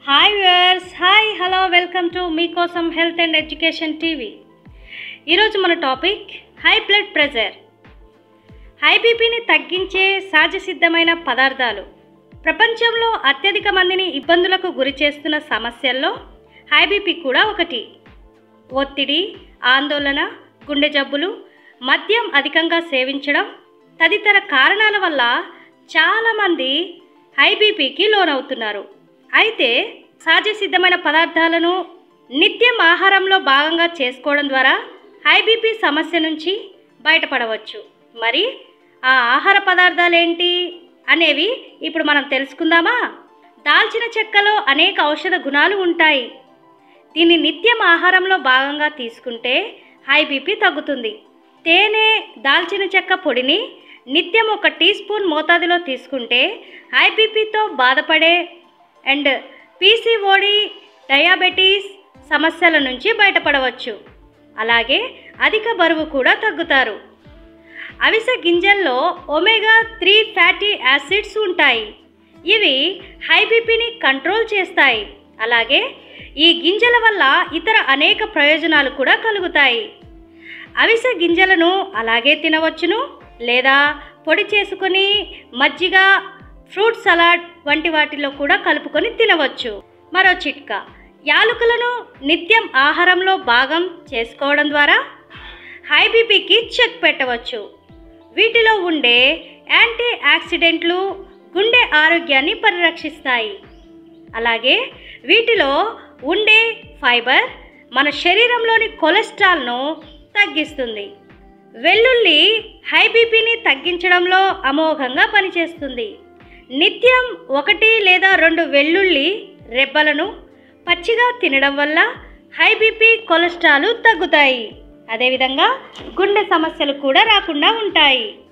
hi viewers hi hello welcome to మీకోసం health and education TV ఈరోజు మన topic high blood pressure high బీపీని తగ్గించే సహజ సిద్ధమైన పదార్థాలు ప్రపంచంలో అత్యధిక మందిని ఇబ్బందులకు గురి చేస్తున్న సమస్యల్లో హై బీపీ కూడా ఒకటి ఒత్తిడి ఆందోళన గుండె జబ్బులు మద్యం అధికంగా సేవించడం తదితర కారణాల వల్ల చాలామంది హై బీపీకి లోనవుతున్నారు అయితే సహజ సిద్ధమైన పదార్థాలను నిత్యం ఆహారంలో భాగంగా చేసుకోవడం ద్వారా హై బీపీ సమస్య నుంచి బయటపడవచ్చు మరి ఆ ఆహార పదార్థాలు ఏంటి అనేవి ఇప్పుడు మనం తెలుసుకుందామా దాల్చిన చెక్కలో అనేక ఔషధ గుణాలు ఉంటాయి దీన్ని నిత్యం ఆహారంలో భాగంగా తీసుకుంటే హై బీపీ తగ్గుతుంది తేనె దాల్చిన చెక్క పొడిని నిత్యం ఒక టీ స్పూన్ మోతాదులో తీసుకుంటే హై బీపీతో బాధపడే అండ్ పీసీఓడి డయాబెటీస్ సమస్యల నుంచి బయటపడవచ్చు అలాగే అధిక బరువు కూడా తగ్గుతారు అవిసె గింజల్లో ఒమేగా త్రీ ఫ్యాటీ యాసిడ్స్ ఉంటాయి ఇవి హై బీపీని కంట్రోల్ చేస్తాయి అలాగే ఈ గింజల వల్ల ఇతర అనేక ప్రయోజనాలు కూడా కలుగుతాయి అవిసె గింజలను అలాగే తినవచ్చును లేదా పొడి చేసుకొని మజ్జిగ ఫ్రూట్ సలాడ్ వంటి వాటిలో కూడా కలుపుకొని తినవచ్చు మరో చిట్కా యాలకులను నిత్యం ఆహారంలో భాగం చేసుకోవడం ద్వారా హై బీపీకి చెక్ పెట్టవచ్చు వీటిలో ఉండే యాంటీ ఆక్సిడెంట్లు గుండె ఆరోగ్యాన్ని పరిరక్షిస్తాయి అలాగే వీటిలో ఉండే ఫైబర్ మన శరీరంలోని కొలెస్ట్రాల్ను తగ్గిస్తుంది వెల్లుల్లి హై బీపీని తగ్గించడంలో అమోఘంగా పనిచేస్తుంది నిత్యం ఒకటి లేదా రెండు వెల్లుల్లి రెబ్బలను పచ్చిగా తినడం వల్ల హై బీపీ కొలెస్ట్రాల్ తగ్గుతాయి అదేవిధంగా గుండె సమస్యలు కూడా రాకుండా ఉంటాయి